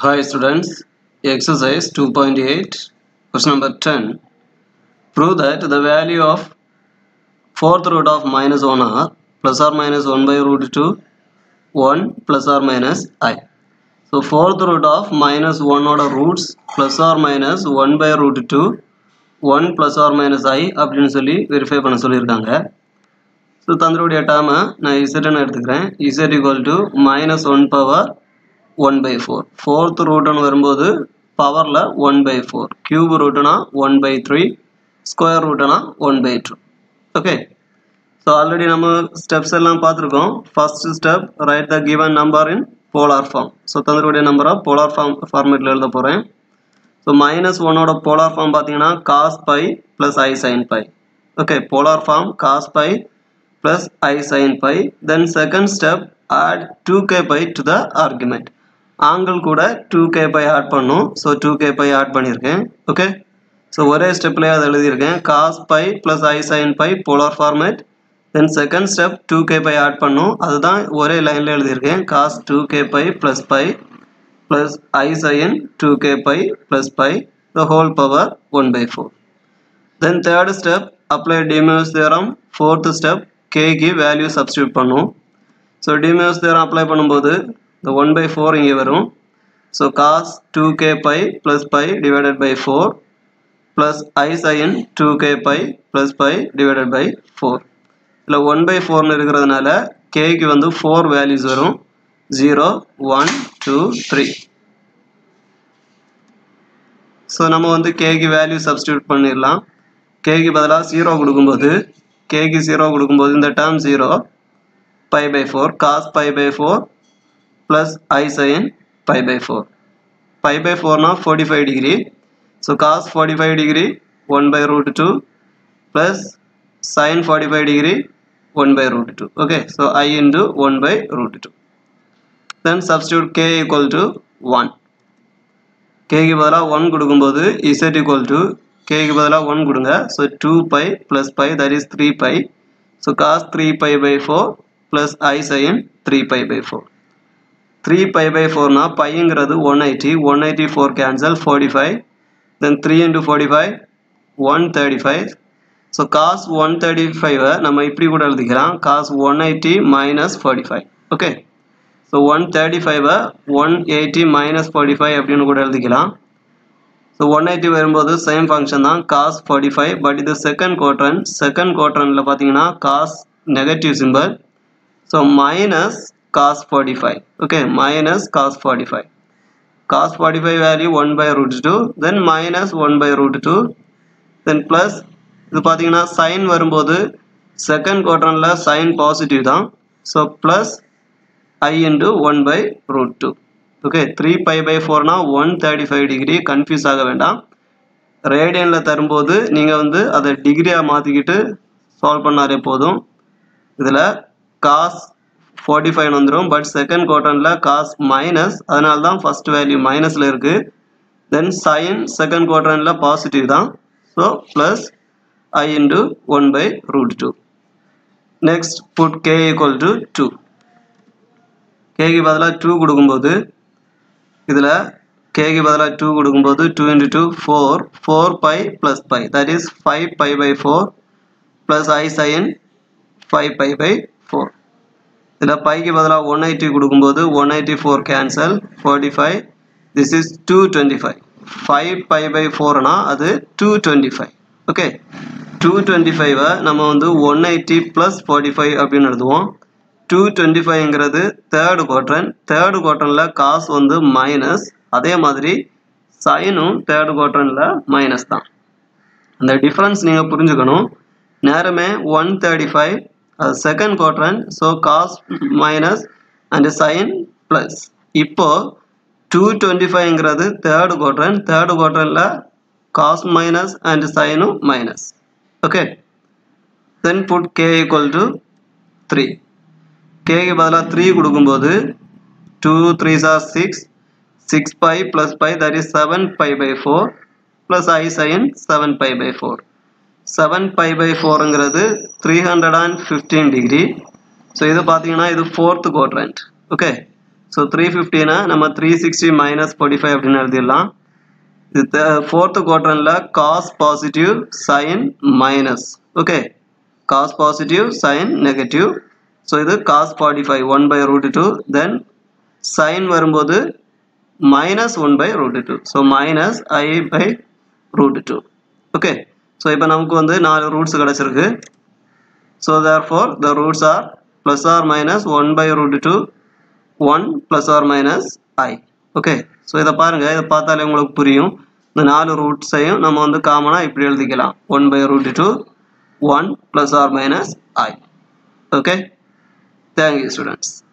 Hi students, exercise 2.8, question number 10. Prove that the value of fourth root of minus 1 are plus or minus 1 by root 2, 1 plus or minus i. So fourth root of minus 1 ஓட roots plus or minus 1 by root 2, 1 plus or minus i அப்படின்னு சொல்லி verify பண்ண சொல்லியிருக்காங்க so தந்தருடைய டேர்மை நான் இசட்னு எடுத்துக்கிறேன் Z equal to minus one power one by four fourth ரூட்டுன்னு வரும்போது பவரில் ஒன் பை ஃபோர் கியூப் ரூட்டுனா ஒன் பை த்ரீ ஸ்கொயர் ரூட்டுனா one by two okay so already நம்ம ஸ்டெப்ஸ் எல்லாம் பார்த்துருக்கோம் first step right the given number in polar form so தந்தருடைய நம்பரை போலார் ஃபார்ம் ஃபார்மேட்டில் எழுத போகிறேன் ஸோ மைனஸ் ஒன்னோட போலார் ஃபார்ம் பார்த்தீங்கன்னா cos pi plus i sine pi okay polar form cos by plus i sin pi then second step add 2k pi to the argument angle கூட 2k pi add பண்ணும் so 2k pi add பண்ணியிருக்கேன் okay so ஒரே ஸ்டெப்லேயே அதை எழுதியிருக்கேன் cos pi plus i sine pi polar format then second step two k pi add பண்ணும் அதுதான் ஒரே லைனில் எழுதியிருக்கேன் cos two k pi plus pi plus i sine two k pi plus pi the whole power one by four then third step apply De Moivre's theorem fourth step cake value substitute பண்ணும் so De Moivre's theorem apply பண்ணும்போது இந்த one by four இங்கே வரும் so cos two k pi plus pi divided by four plus i sine two k pi plus pi divided by four இதில் one by ஃபோர்னு இருக்கிறதுனால கேக்கு வந்து ஃபோர் வேல்யூஸ் வரும் zero one two three so நம்ம வந்து கேக்கு வேல்யூ சப்ஸ்டியூட் பண்ணிடலாம் கேக்கு பதிலாக ஜீரோ கொடுக்கும்போது கேக்கு ஜீரோ கொடுக்கும்போது இந்த term zero pi by four cos pi by four plus i sine pi by four pi by ஃபோர்னா forty five degree so cos forty five degree one by root two plus sine forty five degree one by root two okay so i into one by root two then substitute k equal to one கேக்கு பதிலாக one கொடுக்கும்போது Z equal to கேக்கு பதிலாக one கொடுங்க so two pi plus pi that is three pi so cos three pi by four plus i sine three pi by four three pi by ஃபோர்னா பைங்கிறது one eighty one eighty four cancel forty five then three into forty five one thirty five so cos one thirty ஃபைவை நம்ம இப்படி கூட எழுதிக்கலாம் cos one eighty minus forty five okay so one thirty ஃபைவை one eighty minus forty five அப்படின்னு கூட எழுதிக்கலாம் so one eighty வரும்போது சேம் ஃபங்க்ஷன் தான் காஸ் ஃபார்ட்டி ஃபைவ் பட் இது செகண்ட் குவாட்ரன் செகண்ட் குவாட்ரனில் பார்த்தீங்கன்னா cos negative simple so minus cos forty five okay minus cos forty five cos forty five value one by root two then minus one by root two then plus இது பார்த்தீங்கன்னா sine வரும்போது second குவாட்ரனில் sine positive தான் so plus i into one by root two okay three pi by ஃபோர்னா one thirty five degree confuse ஆக வேண்டாம் ரேடியனில் தரும்போது நீங்கள் வந்து அதை டிகிரியாக மாற்றிக்கிட்டு சால்வ் பண்ணாலே போதும் இதில் காஸ் ஃபார்ட்டி ஃபைவ் வந்துடும் பட் செகண்ட் குவார்டனில் காஸ் மைனஸ் அதனால தான் ஃபஸ்ட் வேல்யூ மைனஸில் இருக்குது தென் சைன் செகண்ட் குவார்டனில் பாசிட்டிவ் தான் so plus i into one by root two next put k equal to two கேக்கு பதிலாக டூ கொடுக்கும்போது இதில் கேக்கு பதிலாக டூ கொடுக்கும்போது two into two four four pi plus pi that is five pi by four plus i sine five pi by four இதில் bike பதிலாக one eighty கொடுக்கும்போது one eighty four cancel forty five this is two twenty five five pi by ஃபோர்னா அது two twenty five okay two twenty ஃபைவை நம்ம வந்து one eighty plus forty five அப்படின்னு எழுதுவோம் டூ டுவெண்ட்டி ஃபைவ்ங்கிறது தேர்டு குவார்ட்ரன் தேர்டு குவார்ட்ரனில் காசு வந்து மைனஸ் அதே மாதிரி சைனும் தேர்டு குவார்ட்ரனில் மைனஸ் தான் அந்த டிஃப்ரென்ஸ் நீங்கள் புரிஞ்சுக்கணும் நேரமே ஒன் தேர்ட்டி ஃபைவ் அது second quadrant so cos minus and sine plus இப்போது டூ டுவெண்ட்டி ஃபைவ்ங்கிறது தேர்டு குவார்ட்ரன் தேர்டு குவார்ட்ரனில் காஸ் மைனஸ் அண்ட் சைனும் minus okay then put k equal to three கேக்கு பதிலாக த்ரீ கொடுக்கும்போது two three sir six six pi plus pi that is seven pi by four plus i sine seven pi by four seven pi by ஃபோருங்கிறது three hundred and fifteen degree so இது பார்த்தீங்கன்னா இது fourth quadrant okay so three ஃபிஃப்டினா நம்ம three sixty minus forty five அப்படின்னு எழுதிடலாம் இது fourth குவார்டரில் cos positive sine minus okay cos positive sine negative so இது cos forty five one by root two then sine வரும்போது minus one by root two so minus i by root two okay so இப்போ நமக்கு வந்து நாலு roots கிடச்சிருக்கு so there four the roots are plus or minus one by root two one plus or minus i okay so இதை பாருங்கள் இதை பார்த்தாலே உங்களுக்கு புரியும் இந்த நாலு ரூட்ஸையும் நம்ம வந்து காமனாக இப்படி எழுதிக்கலாம் one by root two one plus or minus i okay thank you students